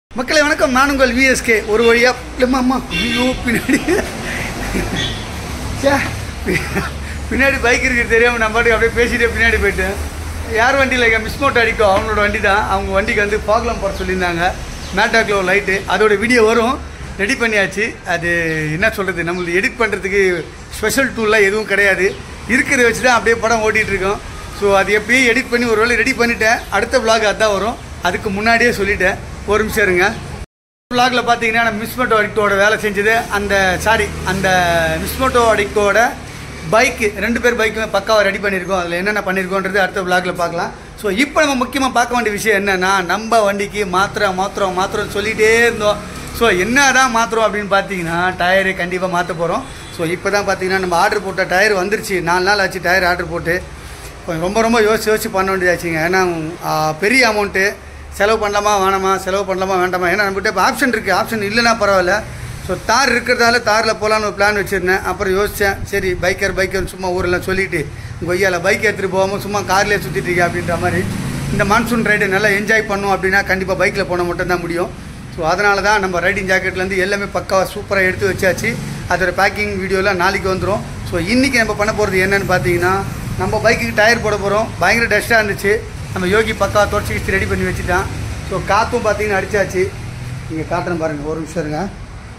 மக்களை வணக்கம் நான் உங்கள் விஎஸ்கே ஒரு வழியா இல்லைம்மா அம்மா ஐயோ பின்னாடி ச்சே, பின்னாடி பைக் இருக்குது தெரியாமல் நான் பாட்டுக்கு அப்படியே பேசிட்டே பின்னாடி போயிட்டேன் யார் வண்டியில் மிஸ் மோட்டோ அடிக்கும் அவங்களோட வண்டி தான் அவங்க வண்டிக்கு வந்து ஃபாக்லாம் போட சொல்லியிருந்தாங்க மேட்டாக்லோ லைட்டு அதோட வீடியோ வரும் ரெடி பண்ணியாச்சு அது என்ன சொல்கிறது நம்மளுக்கு எடிட் பண்ணுறதுக்கு ஸ்பெஷல் டூல்லாம் எதுவும் கிடையாது இருக்கிறத வச்சு தான் அப்படியே படம் ஓட்டிகிட்டு இருக்கோம் ஸோ அது எப்பயும் எடிட் பண்ணி ஒரு வேளை ரெடி பண்ணிட்டேன் அடுத்த vlog அதான் வரும் அதுக்கு முன்னாடியே சொல்லிட்டேன் ஒரு நிமிஷம் இருங்க vlogல பார்த்தீங்கன்னா நம்ம மிஸ்மோட்டோ அடிக்டோட வேலை செஞ்சது அந்த சாரி அந்த மிஸ்மோட்டோ அடிக்டோட பைக்கு ரெண்டு பேர் பைக்குமே பக்காவாக ரெடி பண்ணியிருக்கோம் அதில் என்னென்ன பண்ணியிருக்கோன்றது அடுத்த vlogல பார்க்கலாம் ஸோ இப்போ நம்ம முக்கியமாக பார்க்க வேண்டிய விஷயம் என்னென்னா நம்ம வண்டிக்கு மாத்திரம் மாத்திரம் மாத்திரம் சொல்லிகிட்டே இருந்தோம் ஸோ என்ன தான் மாத்திரம் அப்படின்னு பார்த்தீங்கன்னா டயரு கண்டிப்பாக மாற்ற போகிறோம் ஸோ இப்போ தான் பார்த்தீங்கன்னா நம்ம ஆர்டர் போட்ட டயர் வந்துருச்சு நாலு நாள் ஆச்சு டயர் ஆர்டர் போட்டு கொஞ்சம் ரொம்ப ரொம்ப யோசிச்சு யோசிச்சு பண்ண வேண்டியதாச்சுங்க ஏன்னா ஆ, பெரிய அமௌண்ட்டு செலவு பண்ணலாமா வேணாமா செலவு பண்ணலாமா வேண்டாமா ஏன்னா நம்மகிட்ட இப்போ ஆப்ஷன் இருக்குது ஆப்ஷன் இல்லைன்னா பரவாயில்ல ஸோ தார் இருக்கிறதால தாரில் போகலான்னு ஒரு பிளான் வச்சுருந்தேன் அப்புறம் யோசித்தேன் சரி பைக்கர் பைக்கர் சும்மா ஊரில் சொல்லிட்டு கொய்யால பைக் எடுத்துகிட்டு போகாமல் சும்மா கார்லேயே சுற்றிட்டு இருக்கேன் அப்படின்ற மாதிரி இந்த மான்சூன் ரைடு நல்லா என்ஜாய் பண்ணோம் அப்படின்னா கண்டிப்பாக பைக்கில் போனால் மட்டும்தான் முடியும் ஸோ அதனால தான் நம்ம ரைடிங் ஜாக்கெட்லேருந்து எல்லாமே பக்காவாக சூப்பராக எடுத்து வச்சாச்சு அதோட பேக்கிங் வீடியோலாம் நாளைக்கு வந்துடும் ஸோ இன்றைக்கி நம்ம பண்ண போகிறது என்னன்னு பார்த்தீங்கன்னா நம்ம பைக்குக்கு டயர் போட போகிறோம் பயங்கர டஸ்ட்டாக இருந்துச்சு நம்ம யோகி பக்காவாக தொடச்சி கிச்சு ரெடி பண்ணி வச்சுட்டான் ஸோ காற்றும் பார்த்தீங்கன்னா அடிச்சாச்சு இங்கே காட்டுறேன் பாருங்கள் ஒரு நிமிஷம் இருங்க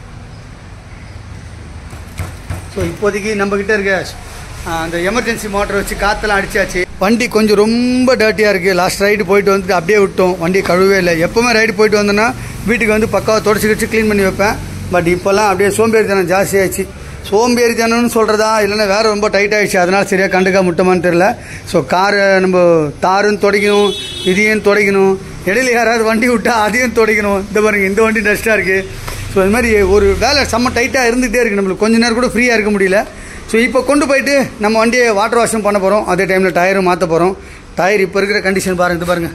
ஸோ இப்போதைக்கு நம்மக்கிட்ட இருக்க ஆ, அந்த எமர்ஜென்சி மோட்டரை வச்சு காற்றெல்லாம் அடிச்சாச்சு வண்டி கொஞ்சம் ரொம்ப டர்ட்டியாக இருக்குது லாஸ்ட் ரைடு போயிட்டு வந்துட்டு அப்படியே விட்டோம் வண்டி கழுவே இல்லை எப்போவுமே ரைடு போயிட்டு வந்தோன்னா வீட்டுக்கு வந்து பக்காவாக தொடச்சி கிச்சு க்ளீன் பண்ணி வைப்பேன் பட் இப்போல்லாம் அப்படியே சோம்பேறித்தனம் ஜாஸ்தியாகிடுச்சு சோம்பேறித்தனம்னு சொல்கிறதா இல்லைன்னா வேறு ரொம்ப டைட் ஆகிடுச்சு அதனால் சரியாக கண்டுக்க முட்டமான்னு தெரில ஸோ காரை நம்ம தாரும் துடைக்கணும் இதையும் துடைக்கணும் இடையில யாராவது வண்டி விட்டா அதையும் துடைக்கணும் இந்த பாருங்க இந்த வண்டி டஸ்ட்டாக இருக்குது ஸோ இது மாதிரி ஒரு வேலை செம்ம டைட்டாக இருந்துகிட்டே இருக்குது நம்மளுக்கு கொஞ்ச நேரம் கூட ஃப்ரீயாக இருக்க முடியல ஸோ இப்போ கொண்டு போயிட்டு நம்ம வண்டியை வாட்டர் வாஷும் பண்ண போகிறோம் அதே டைமில் டயரும் மாற்ற போகிறோம் டயர் இப்போ இருக்கிற கண்டிஷன் பாருங்க இது பாருங்கள்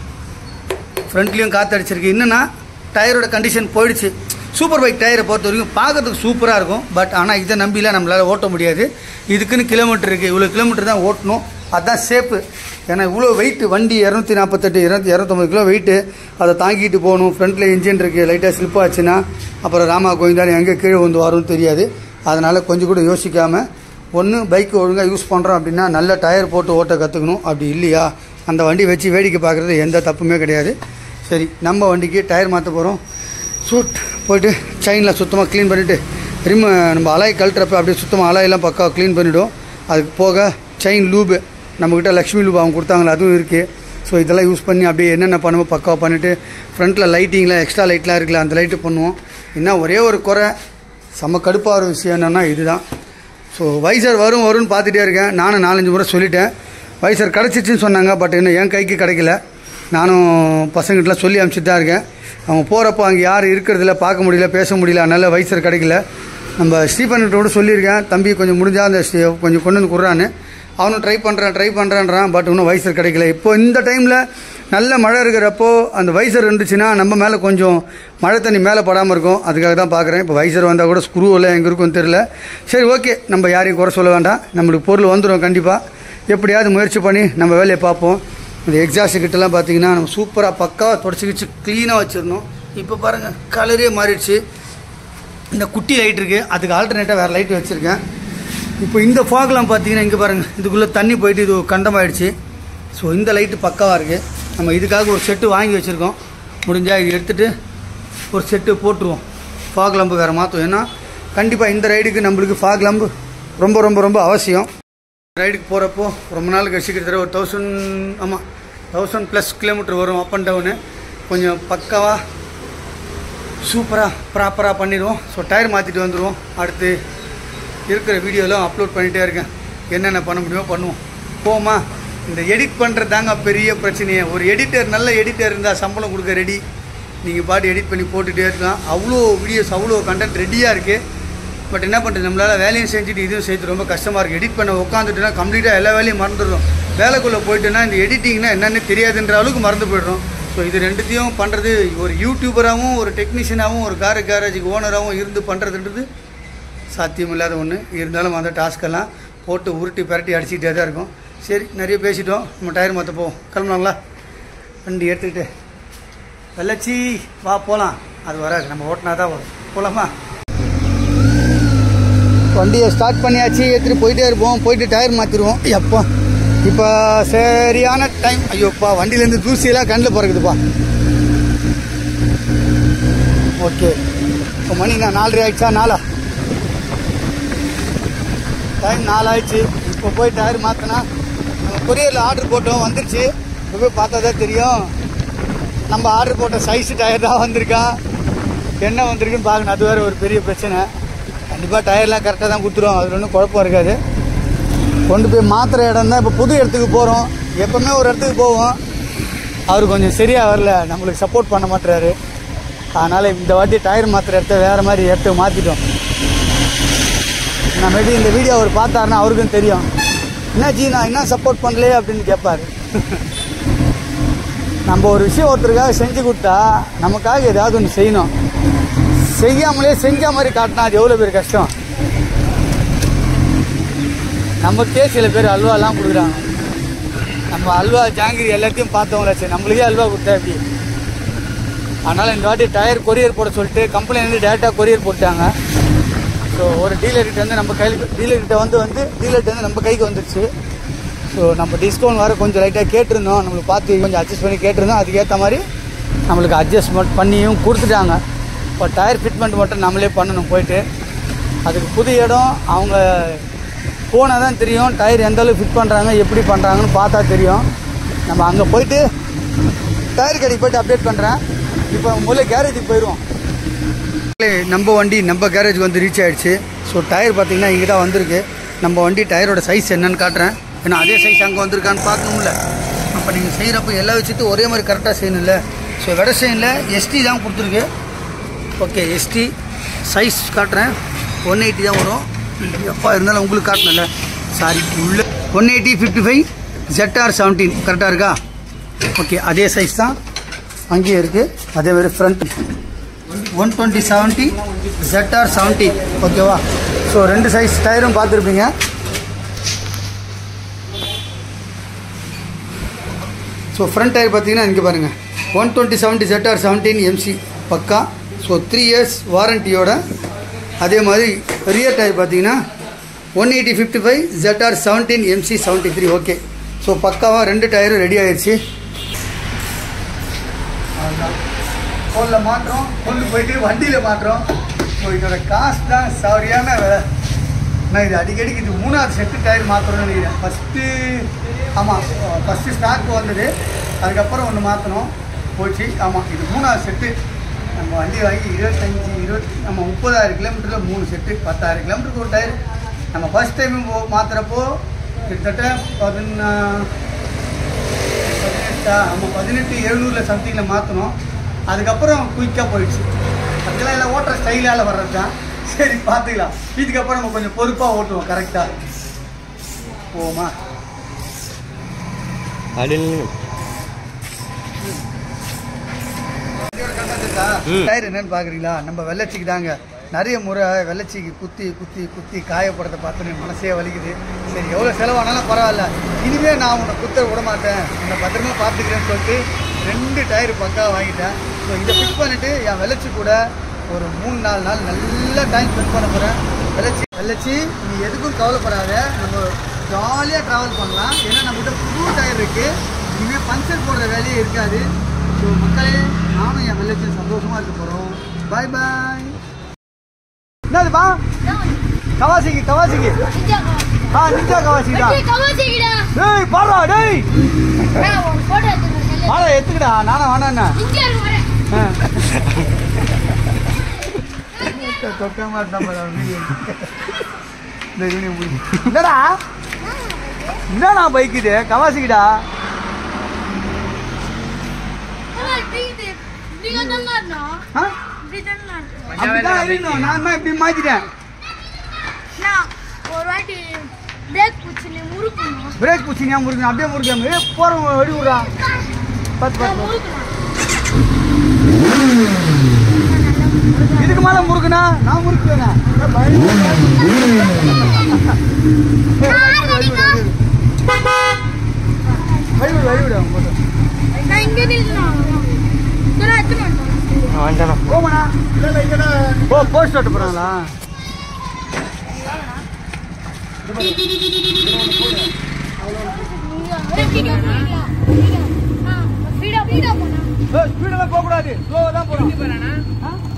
ஃப்ரண்ட்லேயும் காற்று அடிச்சிருக்கு என்னென்னா டயரோட கண்டிஷன் போயிடுச்சு சூப்பர் பைக் டயரை பொறுத்த வரைக்கும் பார்க்கறதுக்கு சூப்பராக இருக்கும் பட் ஆனால் இதை நம்பிலாம் நம்மளால் ஓட்ட முடியாது இதுக்குன்னு கிலோமீட்டர் இருக்குது இவ்வளோ கிலோமீட்டர் தான் ஓட்டணும் அதுதான் சேஃபு ஏன்னா இவ்வளோ வெயிட் வண்டி இரநூத்தி நாற்பத்தெட்டு இரநூத்தி இரநூத்தொம்பது கிலோ வெயிட்டு அதை தாங்கிட்டு போகணும் ஃப்ரண்ட்டில் இன்ஜின் இருக்குது லைட்டாக ஸ்லிப் ஆச்சுன்னா அப்புறம் ராமா கோவிந்தாலும் எங்கே கீழே வந்து வரும்னு தெரியாது அதனால் கொஞ்சம் கூட யோசிக்காமல் ஒன்று பைக் ஒழுங்காக யூஸ் பண்ணுறோம் அப்படின்னா நல்ல டயர் போட்டு ஓட்ட கற்றுக்கணும் அப்படி இல்லையா அந்த வண்டி வச்சு வேடிக்கை பார்க்குறது எந்த தப்புமே கிடையாது சரி நம்ம வண்டிக்கு டயர் மாற்ற போகிறோம் சூட் போயிட்டு செயினில் சுத்தமாக க்ளீன் பண்ணிவிட்டு ரிம் நம்ம அலாய் கழட்டுறப்ப அப்படியே சுத்தமாக அலாயெல்லாம் பக்காவாக க்ளீன் பண்ணிவிடும் அதுக்கு போக செயின் லூபு நம்மக்கிட்ட லக்ஷ்மி லூப் அவங்க கொடுத்தாங்களே அதுவும் இருக்குது ஸோ இதெல்லாம் யூஸ் பண்ணி அப்படியே என்னென்ன பண்ணுமோ பக்காவாக பண்ணிவிட்டு ஃப்ரண்ட்டில் லைட்டிங்கில் எக்ஸ்ட்ரா லைட்லாம் இருக்குல்ல அந்த லைட்டு பண்ணுவோம் என்ன ஒரே ஒரு குறை செம்ம கடுப்பாகிற விஷயம் என்னென்னா இதுதான் ஸோ வைசர் வரும் வரும்னு பார்த்துட்டே இருக்கேன் நானும் நாலஞ்சு முறை சொல்லிட்டேன் வைசர் கிடச்சிச்சின்னு சொன்னாங்க பட் இன்னும் என் கைக்கு கிடைக்கல நானும் பசங்கிட்டலாம் சொல்லி அனுப்பிச்சிட்டு தான் இருக்கேன் அவங்க போகிறப்போ அங்கே யார் இருக்கிறதில்ல பார்க்க முடியல பேச முடியல அதனால் வைசர் கிடைக்கல நம்ம ஸ்டீபன்கிட்ட கூட சொல்லியிருக்கேன் தம்பி கொஞ்சம் முடிஞ்சா அந்த ஸ்டீ- கொஞ்சம் கொண்டு வந்து கொடுறான்னு அவனும் ட்ரை பண்ணுறான் ட்ரை பண்ணுறான்றான் பட் இன்னும் வைசர் கிடைக்கல இப்போ இந்த டைமில் நல்ல மழை இருக்கிறப்போ அந்த வைசர் இருந்துச்சுன்னா நம்ம மேலே கொஞ்சம் மழை தண்ணி மேலே படாமல் இருக்கும் அதுக்காக தான் பார்க்குறேன் இப்போ வைசர் வந்தால் கூட ஸ்க்ரூ எல்லாம் எங்கே இருக்கும்னு தெரில சரி ஓகே நம்ம யாரையும் குறை சொல்ல வேண்டாம் நம்மளுக்கு பொருள் வந்துடும் கண்டிப்பாக எப்படியாவது முயற்சி பண்ணி நம்ம வேலையை பார்ப்போம் இந்த எக்ஸாஸ்ட் கிட்டலாம் பார்த்தீங்கன்னா நம்ம சூப்பராக பக்காவாக தொடச்சி வச்சு க்ளீனாக வச்சிடணும் இப்போ பாருங்கள் கலரே மாறிடுச்சு இந்த குட்டி லைட் இருக்குது அதுக்கு ஆல்டர்னேட்டாக வேறு லைட் வச்சுருக்கேன் இப்போ இந்த ஃபாக்லாம் பார்த்தீங்கன்னா இங்கே பாருங்கள் இதுக்குள்ளே தண்ணி போயிட்டு இது கண்டமாயிடுச்சு ஸோ இந்த லைட்டு பக்காவாக இருக்குது நம்ம இதுக்காக ஒரு செட்டு வாங்கி வச்சுருக்கோம் முடிஞ்சால் இது எடுத்துகிட்டு ஒரு செட்டு போட்டுருவோம் ஃபாக் லம்பு வேறு மாற்றும் ஏன்னா கண்டிப்பாக இந்த ரைடுக்கு நம்மளுக்கு ஃபாக் லம்பு ரொம்ப ரொம்ப ரொம்ப அவசியம் ரைடுக்கு போகிறப்போ ரொம்ப நாள் கழிச்சு கிட்டத்தட்ட ஒரு தௌசண்ட் ஆமாம் தௌசண்ட் ப்ளஸ் கிலோமீட்டர் வரும் அப் அண்ட் டவுனு கொஞ்சம் பக்காவாக சூப்பராக ப்ராப்பராக பண்ணிடுவோம் ஸோ டயர் மாற்றிட்டு வந்துடுவோம் அடுத்து இருக்கிற வீடியோலாம் அப்லோட் பண்ணிகிட்டே இருக்கேன் என்னென்ன பண்ண முடியுமோ பண்ணுவோம் போமா இந்த எடிட் பண்ணுறது தாங்க பெரிய பிரச்சனையே ஒரு எடிட்டர் நல்ல எடிட்டர் இருந்தால் சம்பளம் கொடுக்க ரெடி நீங்கள் பாட்டு எடிட் பண்ணி போட்டுகிட்டே இருக்கலாம் அவ்வளோ வீடியோஸ் அவ்வளோ கண்டென்ட் ரெடியாக இருக்குது பட் என்ன பண்ணுறது நம்மளால் வேலையும் செஞ்சுட்டு இதுவும் செய்து ரொம்ப கஷ்டமாக இருக்குது எடிட் பண்ண உட்காந்துட்டுனா கம்ப்ளீட்டாக எல்லா வேலையும் மறந்துடுறோம் வேலைக்குள்ளே போயிட்டுனா இந்த எடிட்டிங்னா என்னென்னு தெரியாதுன்ற அளவுக்கு மறந்து போய்டுறோம் ஸோ இது ரெண்டுத்தையும் பண்ணுறது ஒரு யூடியூபராகவும் ஒரு டெக்னீஷியனாகவும் ஒரு கார கேரேஜுக்கு ஓனராகவும் இருந்து பண்ணுறதுன்றது சாத்தியம் இல்லாத ஒன்று இருந்தாலும் அந்த டாஸ்க்கெல்லாம் போட்டு உருட்டி பரட்டி அடிச்சுக்கிட்டே தான் இருக்கும் சரி நிறைய பேசிட்டோம் நம்ம டயர் மாற்ற போவோம் கிளம்பலாங்களா வண்டி எடுத்துக்கிட்டு வெள்ளச்சி வா போகலாம் அது வராது நம்ம ஓட்டினா தான் வரும் போகலாமா வண்டியை ஸ்டார்ட் பண்ணியாச்சு எடுத்துகிட்டு போயிட்டே இருப்போம் போயிட்டு டயர் மாற்றிடுவோம் எப்போ இப்போ சரியான டைம் ஐயோப்பா வண்டியிலேருந்து தூசியெல்லாம் கண்ணில் பிறகுதுப்பா ஓகே இப்போ மணி நான் நாலரை ஆயிடுச்சா நாளா டைம் நாலாயிடுச்சு இப்போ போய் டயர் மாற்றினா நம்ம கொரியரில் ஆர்டர் போட்டோம் வந்துருச்சு இப்போ போய் பார்த்தா தான் தெரியும் நம்ம ஆர்டர் போட்ட சைஸ் டயர் தான் வந்திருக்கா என்ன வந்திருக்குன்னு பார்க்கணும் அது வேறு ஒரு பெரிய பிரச்சனை கண்டிப்பாக டயர்லாம் கரெக்டாக தான் கொடுத்துருவோம் அதில் ஒன்றும் குழப்பம் இருக்காது கொண்டு போய் மாத்திர இடம் தான் இப்போ புது இடத்துக்கு போகிறோம் எப்போவுமே ஒரு இடத்துக்கு போவோம் அவர் கொஞ்சம் சரியாக வரல நம்மளுக்கு சப்போர்ட் பண்ண மாட்டுறாரு அதனால் இந்த வாட்டி டயர் மாத்திர இடத்த வேறு மாதிரி இடத்துக்கு மாற்றிட்டோம் நான் மேபி இந்த வீடியோ அவர் பார்த்தாருன்னா அவருக்கும் தெரியும் என்ன ஜி நான் என்ன சப்போர்ட் பண்ணலையே அப்படின்னு கேட்பாரு நம்ம ஒரு விஷயம் ஒருத்தருக்காக செஞ்சு கொடுத்தா நமக்காக ஏதாவது ஒன்று செய்யணும் செய்யாமலே செஞ்ச மாதிரி காட்டினா அது எவ்வளோ பேர் கஷ்டம் நமக்கே சில பேர் அல்வாலாம் கொடுக்குறாங்க நம்ம அல்வா ஜாங்கிரி எல்லாத்தையும் பார்த்தவங்களா சரி நம்மளுக்கே அல்வா கொடுத்தா எப்படி அதனால் இந்த வாட்டி டயர் கொரியர் போட சொல்லிட்டு கம்பெனிலேருந்து டேரெக்டாக கொரியர் போட்டாங்க ஸோ ஒரு டீலர்கிட்ட வந்து நம்ம கையில் டீலர்கிட்ட வந்து வந்து டீலர்கிட்ட வந்து நம்ம கைக்கு வந்துருச்சு ஸோ நம்ம டிஸ்கவுண்ட் வர கொஞ்சம் லைட்டாக கேட்டிருந்தோம் நம்மளுக்கு பார்த்து கொஞ்சம் அட்ஜஸ்ட் பண்ணி கேட்டிருந்தோம் அதுக்கேற்ற மாதிரி நம்மளுக்கு அட்ஜஸ்ட்மெண்ட் பண்ணியும் கொடுத்துட்டாங்க இப்போ டயர் ஃபிட்மெண்ட் மட்டும் நம்மளே பண்ணணும் போயிட்டு அதுக்கு புது இடம் அவங்க போனால் தான் தெரியும் டயர் எந்த அளவுக்கு ஃபிட் பண்ணுறாங்க எப்படி பண்ணுறாங்கன்னு பார்த்தா தெரியும் நம்ம அங்கே போயிட்டு டயர் கடைக்கு போயிட்டு அப்டேட் பண்ணுறேன் இப்போ முதல்ல கேரேஜுக்கு போயிடுவோம் நம்ம வண்டி நம்ம கேரேஜ் வந்து ரீச் ஆயிடுச்சு ஸோ டயர் பார்த்தீங்கன்னா இங்கே தான் வந்திருக்கு நம்ம வண்டி டயரோட சைஸ் என்னன்னு காட்டுறேன் ஏன்னா அதே சைஸ் அங்கே வந்திருக்கான்னு பார்க்கணும்ல அப்போ நீங்கள் செய்கிறப்ப எல்லாம் வச்சுட்டு ஒரே மாதிரி கரெக்டாக செய்யணும்ல ஸோ வெடஸ்டைனில் எஸ்டி தான் கொடுத்துருக்கு ஓகே எஸ்டி சைஸ் காட்டுறேன் ஒன் எயிட்டி தான் வரும் எப்பா இருந்தாலும் உங்களுக்கு காட்டணும்ல சாரி உள்ள one eighty fifty five ZR seventeen கரெக்டாக இருக்கா ஓகே அதே சைஸ் தான் அங்கேயே இருக்குது அதே மாதிரி front one twenty seventy ZR seventy ஓகேவா ஸோ ரெண்டு சைஸ் டயரும் பார்த்துருப்பீங்க ஸோ ஃப்ரண்ட் டயர் பார்த்தீங்கன்னா இங்கே பாருங்கள் one twenty seventy ZR seventeen MC பக்கா ஸோ த்ரீ இயர்ஸ் வாரண்டியோட அதே மாதிரி ரியர் டயர் பார்த்தீங்கன்னா one eighty fifty five ZR seventeen MC seventy three okay so பக்காவாக ரெண்டு டயரும் ரெடி ஆயிடுச்சு ஃபோனில் மாட்டுறோம் கொண்டு போயிட்டு வண்டியில் மாட்டுறோம் ஸோ இதோட காசு தான் சரியான விலை நான் இது அடிக்கடிக்கு இது மூணாவது செட்டு டயர் மாற்றணும்னு நினைக்கிறேன் ஃபஸ்ட்டு ஆமாம் ஃபஸ்ட்டு ஸ்டாக் வந்தது அதுக்கப்புறம் ஒன்று மாற்றணும் போச்சு ஆமாம் இது மூணாவது செட்டு நம்ம வண்டி வாங்கி இருபத்தஞ்சி இருபத்தி நம்ம முப்பதாயிரம் கிலோமீட்டரில் மூணு செட்டு பத்தாயிரம் கிலோமீட்டருக்கு ஒரு டயர் நம்ம ஃபஸ்ட் டைம் மாற்றுறப்போ கிட்டத்தட்ட பதினா பதினெட்டா ஆமாம் பதினெட்டு எழுநூறில் சம்திங்கில் மாற்றணும் அதுக்கப்புறம் குயிக்காக போயிடுச்சு அதுக்கெல்லாம் எல்லாம் ஓட்டுற ஸ்டைலால் வர்றது தான் சரி பார்த்துக்கலாம் இதுக்கப்புறம் நம்ம கொஞ்சம் பொறுப்பாக ஓட்டுவோம் கரெக்டாக போமா ம். டயர் என்னன்னு பார்க்குறீங்களா நம்ம வெள்ளச்சிக்கு தாங்க நிறைய முறை வெள்ளச்சிக்கு குத்தி குத்தி குத்தி காயப்படுறத பார்த்து என் மனசே வலிக்குது சரி எவ்வளோ செலவானாலும் பரவாயில்ல இனிமே நான் உன்னை குத்த விட மாட்டேன் உன்னை பத்திரமா பார்த்துக்கிறேன்னு சொல்லிட்டு ரெண்டு டயர் பக்கா வாங்கிட்டேன் ஸோ இதை ஃபிட் பண்ணிட்டு என் வெள்ளச்சி கூட ஒரு மூணு நாலு நாள் நல்லா டைம் ஸ்பெண்ட் பண்ண போகிறேன் வெள்ளச்சி வெள்ளச்சி நீ எதுக்கும் கவலைப்படாத நம்ம ஜாலியாக ட்ராவல் பண்ணலாம் ஏன்னா நம்மகிட்ட புது டயர் இருக்குது இனிமேல் பஞ்சர் போடுற வேலையே இருக்காது ஸோ மக்களே நானும் என் வெள்ளச்சி சந்தோஷமாக இருக்க போகிறோம் பாய் பாய் என்னதுப்பா கவாசிக்கு கவாசிக்கு ஆ நிஞ்சா கவாசிக்கு தான் டேய் பாடுறா டேய் வாடா எத்துக்கடா நானா வேணாண்ணா தொக்க மாட்டேன் வீடியோ இந்த வீடியோ முடியும் என்னடா என்னடா பைக் இது கவாசிக்கிடா ஆ அப்படிதான் இருக்கணும் நான் தான் இப்படி மாத்திட்டேன் ஒரு வாட்டி பிரேக் பிடிச்சி நீ முறுக்கணும் பிரேக் பிடிச்சிங்க முறுக்கணும் அப்படியே முறுக்காம ஏ போகிறவங்க வெடி விட்றா பத்து நான் பத்து முறுக்கணும் இதுக்கு மேலே முறுக்குனா நான் முறுக்குவேண்ணா நான் இங்கே நில்லுண்ணா. இதெல்லாம் எத்தனை வந்துடும் வந்தனம் போமாண்ணா ஓ போஸ்ட் ஓட்ட போகிறாங்களா ஸ்பீடெல்லாம் போகக்கூடாது ஸ்லோவாக தான் போகிறோம்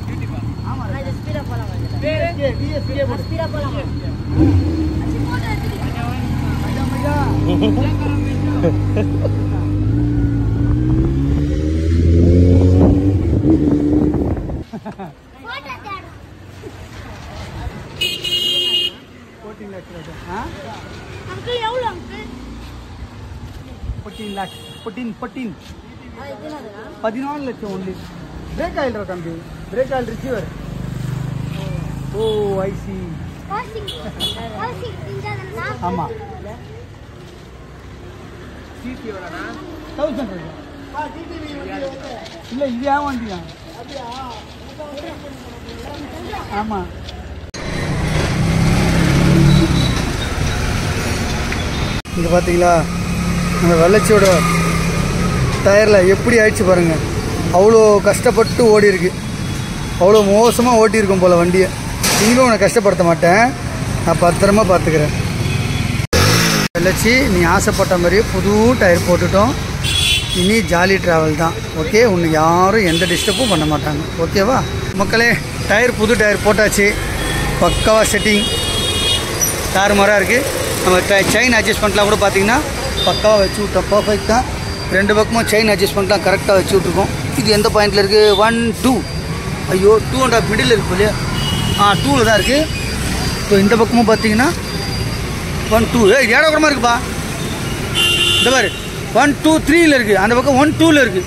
ஃபோர்டீன் லேக்ஸ் ஆ அங்கிள் எவ்வளோ uncle fourteen lakhs fourteen fourteen பதினாலு லட்சம் ஒன்லி பிரேக் ஆயில் தம்பி brake oil receiver oh I see washing washing செஞ்சாங்கன்னா ஆமாம் தௌசண்ட் இல்லை இது ஏன் வண்டியா ஆமாம் இங்கே பார்த்தீங்களா அந்த வெள்ளச்சியோட டயரில் எப்படி ஆயிடுச்சு பாருங்க அவ்வளோ கஷ்டப்பட்டு ஓடி இருக்கு அவ்வளோ மோசமாக ஓட்டியிருக்கும் போல் வண்டியை நீங்களும் உன்னை கஷ்டப்படுத்த மாட்டேன் நான் பத்திரமா பார்த்துக்கிறேன் வெள்ளச்சி நீ ஆசைப்பட்ட மாதிரியே புது டயர் போட்டுட்டோம் இனி ஜாலி ட்ராவல் தான் ஓகே உன்னை யாரும் எந்த டிஸ்டர்பும் பண்ண மாட்டாங்க ஓகேவா மக்களே டயர் புது டயர் போட்டாச்சு பக்காவாக செட்டிங் தாறுமாறாக இருக்குது நம்ம செயின் அட்ஜஸ்ட்மெண்ட்லாம் கூட பார்த்தீங்கன்னா பக்காவாக வச்சு விட்டோம் பர்ஃபெக்ட் தான் ரெண்டு பக்கமும் செயின் அட்ஜஸ்ட்மெண்ட்லாம் கரெக்டாக வச்சு விட்ருக்கோம் இது எந்த பாயிண்டில் இருக்குது ஒன் டூ ஐயோ டூ அண்ட் ஆஃப் மிடில் இருக்கு இல்லையா ஆ டூவில் தான் இருக்குது இப்போ இந்த பக்கமும் பார்த்தீங்கன்னா ஒன் டூ ஏ ஏடகுறமாக இருக்குப்பா இந்த பாரு ஒன் டூ த்ரீயில் இருக்குது அந்த பக்கம் ஒன் டூவில் இருக்குது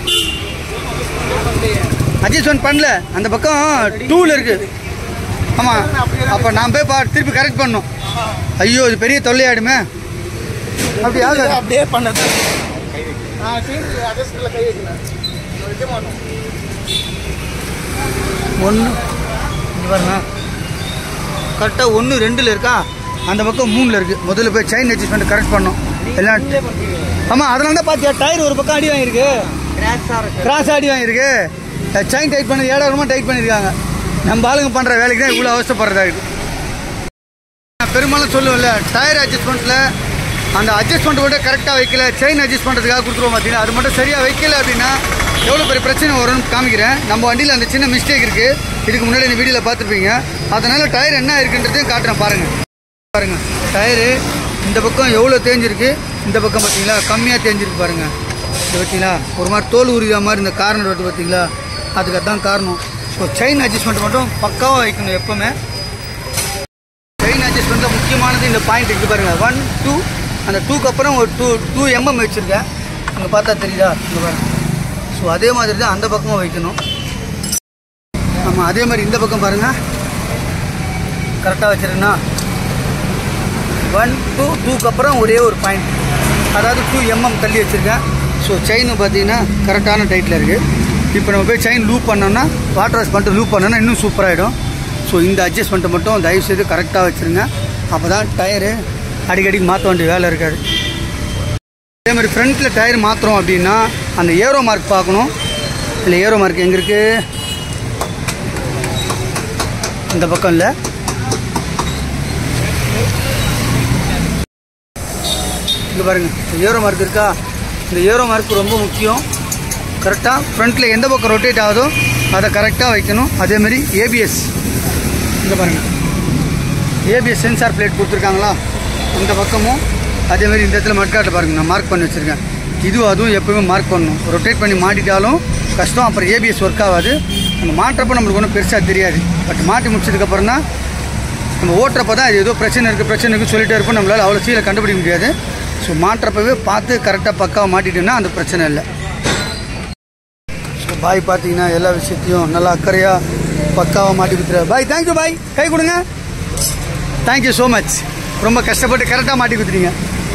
அட்ஜஸ்ட்மெண்ட் பண்ணல அந்த பக்கம் டூவில் இருக்குது ஆமாம் அப்போ நான் போய் பா திருப்பி கரெக்ட் பண்ணணும் ஐயோ இது பெரிய தொல்லையாயிடுமே அப்படியா அப்படியே பண்ணது கை வைக்கல ஒன்று இங்கே பாருங்க கரெக்டாக ஒன்று ரெண்டில் இருக்கா அந்த பக்கம் மூணில் இருக்குது முதல்ல போய் செயின் அட்ஜஸ்ட்மெண்ட் கரெக்ட் பண்ணோம் எல்லாம் ஆமாம் அதனால தான் பார்த்தியா டயர் ஒரு பக்கம் அடி வாங்கியிருக்கு கிராஸ் அடி வாங்கியிருக்கு செயின் டைட் பண்ணி ஏழாயிரமா டைட் பண்ணியிருக்காங்க நம்ம ஆளுங்க பண்ணுற வேலைக்கு தான் இவ்வளோ அவசரப்படுறதா இருக்குது நான் பெரும்பாலும் சொல்லுவேன்ல டயர் அட்ஜஸ்ட்மெண்ட்டில் அந்த அட்ஜஸ்ட்மெண்ட் கூட கரெக்டாக வைக்கல செயின் அட்ஜஸ்ட் பண்ணுறதுக்காக கொடுத்துருவோம் பார்த்தீங்கன்னா அது மட்டும் சரியாக வைக்கல அப்படின்னா எவ்வளோ பெரிய பிரச்சனை வரும்னு காமிக்கிறேன் நம்ம வண்டியில் அந்த சின்ன மிஸ்டேக் இருக்குது இதுக்கு முன்னாடி இந்த வீடியோவில் பார்த்துருப்பீங்க அதனால் டயர் என்ன இருக்குன்றதையும் காட்டுறேன் பாருங்கள் பாருங்கள் டயரு இந்த பக்கம் எவ்வளோ தேஞ்சிருக்கு இந்த பக்கம் பார்த்தீங்களா கம்மியாக தேஞ்சிருக்கு பாருங்கள் இது பார்த்தீங்களா ஒரு மாதிரி தோல் உரிதா மாதிரி இந்த கார்னர் வருது பார்த்தீங்களா அதுக்கு அதான் காரணம் ஸோ செயின் அட்ஜஸ்ட்மெண்ட் மட்டும் பக்காவாக வைக்கணும் எப்போவுமே செயின் அட்ஜஸ்ட்மெண்ட்டில் முக்கியமானது இந்த பாயிண்ட் இருக்கு பாருங்க ஒன் டூ அந்த டூக்கு அப்புறம் ஒரு டூ டூ எம்எம் வச்சுருக்கேன் இங்கே பார்த்தா தெரியுதா இங்கே பாருங்க ஸோ அதே மாதிரி தான் அந்த பக்கமும் வைக்கணும் ஆமாம் அதே மாதிரி இந்த பக்கம் பாருங்க கரெக்டாக வச்சுருக்கேன்னா ஒன் டூ டூக்கு அப்புறம் ஒரே ஒரு பாயிண்ட் அதாவது டூ எம்எம் தள்ளி வச்சுருக்கேன் ஸோ செயின் பார்த்தீங்கன்னா கரெக்டான டைட்டில் இருக்குது இப்போ நம்ம போய் செயின் லூப் பண்ணோம்னா வாட்டர் வாஷ் பண்ணிட்டு லூப் பண்ணோம்னா இன்னும் சூப்பராகிடும் ஸோ இந்த அட்ஜஸ்ட்மெண்ட்டை மட்டும் தயவு செய்து கரெக்டாக வச்சுருங்க அப்போ தான் டயரு அடிக்கடிக்கு மாற்ற வேண்டிய வேலை இருக்காது அதே மாதிரி ஃப்ரண்ட்டில் டயர் மாற்றுறோம் அப்படின்னா அந்த ஏரோ மார்க் பார்க்கணும் இல்லை ஏரோ மார்க் எங்கே இருக்குது இந்த பக்கம் இல்லை இங்கே பாருங்க இந்த ஏரோ மார்க் இருக்கா இந்த ஏரோ மார்க் ரொம்ப முக்கியம் கரெக்டாக ஃப்ரண்ட்டில் எந்த பக்கம் ரொட்டேட் ஆகுதோ அதை கரெக்டாக வைக்கணும் அதேமாரி ஏபிஎஸ் இங்கே பாருங்கள் ஏபிஎஸ் சென்சார் பிளேட் கொடுத்துருக்காங்களா இந்த பக்கமும் அதேமாரி இந்த இடத்துல மட்காட்டில் பாருங்கள் நான் மார்க் பண்ணி வச்சுருக்கேன் இதுவும் அதுவும் எப்பவுமே மார்க் பண்ணணும் ரொட்டேட் பண்ணி மாட்டிட்டாலும் கஷ்டம் அப்புறம் ஏபிஎஸ் ஒர்க் ஆகாது நம்ம மாட்டுறப்ப நம்மளுக்கு ஒன்றும் பெருசாக தெரியாது பட் மாட்டி முடிச்சதுக்கப்புறம் தான் நம்ம ஓட்டுறப்ப தான் அது ஏதோ பிரச்சனை இருக்குது பிரச்சனை இருக்குன்னு சொல்லிட்டே இருப்போம் நம்மளால் அவ்வளோ சீலை கண்டுபிடிக்க முடியாது ஸோ மாட்டுறப்பவே பார்த்து கரெக்டாக பக்காவாக மாட்டிட்டோம்னா அந்த பிரச்சனை இல்லை ஸோ பாய் பார்த்தீங்கன்னா எல்லா விஷயத்தையும் நல்லா அக்கறையாக பக்காவாக மாட்டி கொடுத்துரு பாய் தேங்க்யூ பாய் கை கொடுங்க தேங்க்யூ ஸோ மச் ரொம்ப கஷ்டப்பட்டு கரெக்டாக மாட்டி கொடுத்துட்டீங்க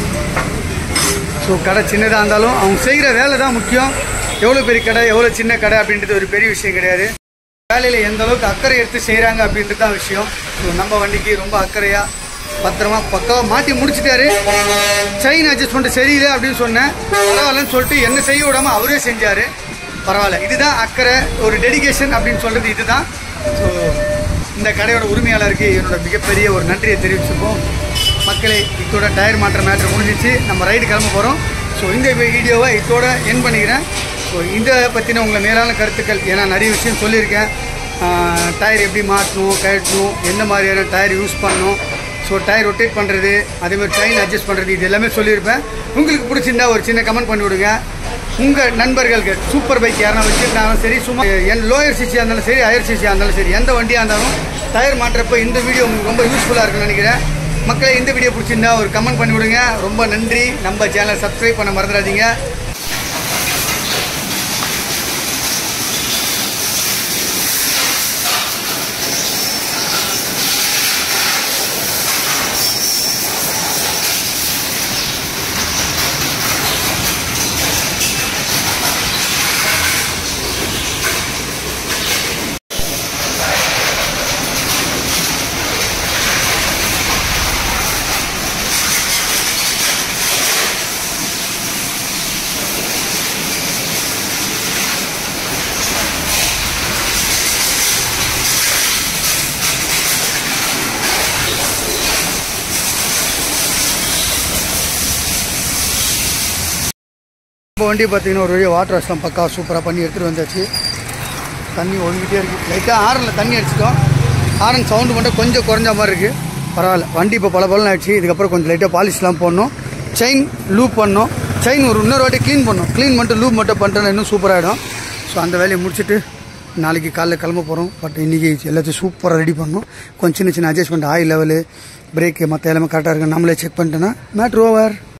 ஸோ கடை சின்னதாக இருந்தாலும் அவங்க செய்கிற வேலை தான் முக்கியம் எவ்வளோ பெரிய கடை எவ்வளோ சின்ன கடை அப்படின்றது ஒரு பெரிய விஷயம் கிடையாது வேலையில் எந்த அளவுக்கு அக்கறை எடுத்து செய்கிறாங்க அப்படின்றது தான் விஷயம் ஸோ நம்ம வண்டிக்கு ரொம்ப அக்கறையாக பத்திரமா பக்காவாக மாட்டி முடிச்சிட்டாரு செயின் அட்ஜஸ்ட்மெண்ட் சரியில்லை அப்படின்னு சொன்னேன் பரவாயில்லன்னு சொல்லிட்டு என்ன செய்ய விடாமல் அவரே செஞ்சார் பரவாயில்ல இதுதான் அக்கறை ஒரு டெடிகேஷன் அப்படின்னு சொல்கிறது இதுதான் ஸோ இந்த கடையோட உரிமையாளருக்கு என்னோட மிகப்பெரிய ஒரு நன்றியை தெரிவிச்சுப்போம் மக்களே இதோட டயர் மாற்ற மேட்ரு முடிஞ்சிச்சு நம்ம ரைடு கிளம்ப போகிறோம் ஸோ இந்த வீடியோவை இதோட என் பண்ணிக்கிறேன் ஸோ இதை பற்றின உங்களை மேலான கருத்துக்கள் ஏன்னா நிறைய விஷயம் சொல்லியிருக்கேன் டயர் எப்படி மாற்றணும் கழட்டணும் எந்த மாதிரியான டயர் யூஸ் பண்ணணும் ஸோ டயர் ரொட்டேட் பண்ணுறது அதேமாதிரி ட்ரெயின் அட்ஜஸ்ட் பண்ணுறது இது எல்லாமே சொல்லியிருப்பேன் உங்களுக்கு பிடிச்சிருந்தா ஒரு சின்ன கமெண்ட் பண்ணி விடுங்க உங்கள் நண்பர்களுக்கு சூப்பர் பைக் யாரா வச்சுருந்தாலும் சரி சும்மா என் லோயர் சிசியாக இருந்தாலும் சரி ஹையர் சிசியாக இருந்தாலும் சரி எந்த வண்டியாக இருந்தாலும் டயர் மாட்டுறப்ப இந்த வீடியோ உங்களுக்கு ரொம்ப யூஸ்ஃபுல்லாக இருக்கும்னு நினைக்கிறேன் மக்களே இந்த வீடியோ பிடிச்சிருந்தா ஒரு கமெண்ட் பண்ணி விடுங்க ரொம்ப நன்றி நம்ம சேனலை சப்ஸ்கிரைப் பண்ண மறந்துடாதீங்க இப்போ வண்டி பார்த்தீங்கன்னா ஒரு வழியாக வாட்டர் வாஷ்லாம் பக்கா சூப்பராக பண்ணி எடுத்துகிட்டு வந்தாச்சு தண்ணி ஒழுங்கிட்டே இருக்குது லைட்டாக ஆரனில் தண்ணி அடிச்சிட்டோம் ஆரன் சவுண்டு மட்டும் கொஞ்சம் குறைஞ்ச மாதிரி இருக்குது பரவாயில்ல வண்டி இப்போ பல பலன்னு ஆயிடுச்சு இதுக்கப்புறம் கொஞ்சம் லைட்டாக பாலிஷ்லாம் போடணும் செயின் லூப் பண்ணணும் செயின் ஒரு இன்னொரு வாட்டி க்ளீன் பண்ணணும் க்ளீன் பண்ணிட்டு லூப் மட்டும் பண்ணிட்டோன்னா இன்னும் சூப்பராகிடும் ஸோ அந்த வேலையை முடிச்சுட்டு நாளைக்கு காலைல கிளம்ப போகிறோம் பட் இன்றைக்கி எல்லாத்தையும் சூப்பராக ரெடி பண்ணணும் கொஞ்சம் சின்ன சின்ன அட்ஜஸ்ட்மெண்ட் ஆயில் லெவலு பிரேக்கு மற்ற எல்லாமே கரெக்டாக இருக்கு நம்மளே செக் பண்ணிட்டோன்னா மேட்ரு ஓவர்